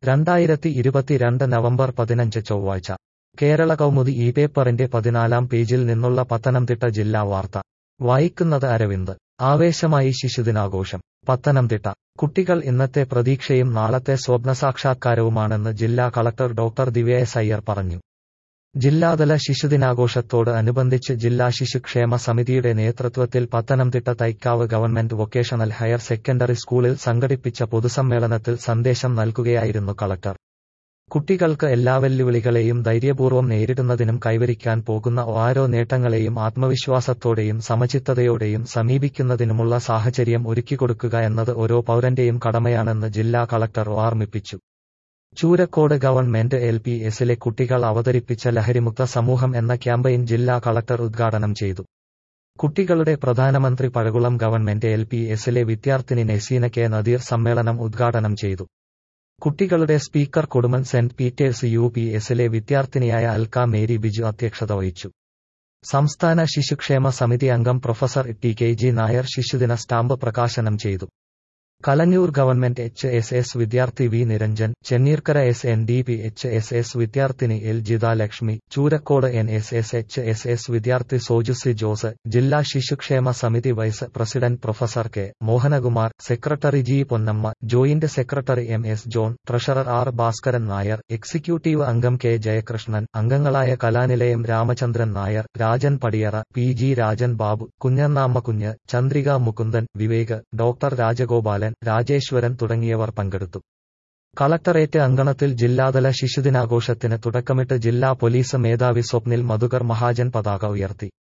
രണ്ടായിരത്തി ഇരുപത്തിരണ്ട് നവംബർ പതിനഞ്ച് ചൊവ്വാഴ്ച കേരള കൗമുദി ഈ പേപ്പറിന്റെ പതിനാലാം പേജിൽ നിന്നുള്ള പത്തനംതിട്ട ജില്ലാ വാർത്ത വായിക്കുന്നത് അരവിന്ദ് ആവേശമായി ശിശുദിനാഘോഷം പത്തനംതിട്ട കുട്ടികൾ ഇന്നത്തെ പ്രതീക്ഷയും നാളത്തെ സ്വപ്നസാക്ഷാത്കാരവുമാണെന്ന് ജില്ലാ collector doctor Divya S Iyer പറഞ്ഞു ജില്ലാതല ശിശുദിനാഘോഷത്തോട് അനുബന്ധിച്ച് ജില്ലാ ശിശുക്ഷേമ സമിതിയുടെ നേതൃത്വത്തിൽ Pathanamthitta Thaikkavu government vocational higher secondary സ്കൂളിൽ സംഘടിപ്പിച്ച പൊതുസമ്മേളനത്തിൽ സന്ദേശം നൽകുകയായിരുന്നു കളക്ടർ കുട്ടികൾക്ക് എല്ലാ വെല്ലുവിളികളെയും ധൈര്യപൂർവ്വം നേരിടുന്നതിനും കൈവരിക്കാൻ പോകുന്ന ഓരോ നേട്ടങ്ങളെയും ആത്മവിശ്വാസത്തോടെയും സമചിത്തതയോടെയും സമീപിക്കുന്നതിനുമുള്ള സാഹചര്യം ഒരുക്കിക്കൊടുക്കുക എന്നത് ഓരോ പൗരന്റെയും കടമയാണെന്ന് ജില്ലാ കളക്ടർ ഓർമ്മിപ്പിച്ചു ചൂരക്കോട് ഗവൺമെന്റ് എൽ പി എസിലെ കുട്ടികൾ അവതരിപ്പിച്ച ലഹരിമുക്ത സമൂഹം എന്ന ക്യാമ്പയിൻ ജില്ലാ കളക്ടർ ഉദ്ഘാടനം ചെയ്തു കുട്ടികളുടെ പ്രധാനമന്ത്രി പഴകുളം ഗവൺമെന്റ് എൽ പി എസിലെ വിദ്യാർത്ഥിനി നസീന കെ നദീർ സമ്മേളനം ഉദ്ഘാടനം ചെയ്തു കുട്ടികളുടെ speaker Kodumon Saint Peter's U P എസിലെ വിദ്യാർത്ഥിനിയായ അൽക്ക മേരി ബിജു അധ്യക്ഷത വഹിച്ചു സംസ്ഥാന ശിശുക്ഷേമ സമിതി അംഗം professor T K G Nair ശിശുദിന സ്റ്റാമ്പ് പ്രകാശനം ചെയ്തു Kalanjoor government H S S വിദ്യാർത്ഥി V Niranjan Chenneerkara S N D P H S S വിദ്യാർത്ഥിനി L Jitha Lakshmi Choorakode N S S H S S വിദ്യാർത്ഥി സോജുസി ജോസ് ജില്ലാ ശിശുക്ഷേമ സമിതി vice president professor K Mohanakumar secretary G Ponnamma joint secretary M S John treasurer R Bhaskaran Nair executive അംഗം K Jayakrishnan അംഗങ്ങളായ Kalanilayam Ramachandran Nair Rajan Padiyara P G Rajan Babu Kunjannamma Kunju Chandrika Mukundan Vivek doctor Rajagopalan Rajeswaran തുടങ്ങിയവർ പങ്കെടുത്തു collectorate അങ്കണത്തിൽ ജില്ലാതല ശിശുദിനാഘോഷത്തിന് തുടക്കമിട്ട് ജില്ലാ പോലീസ് മേധാവി സ്വപ്നിൽ മധുകർ മഹാജൻ പതാക ഉയർത്തി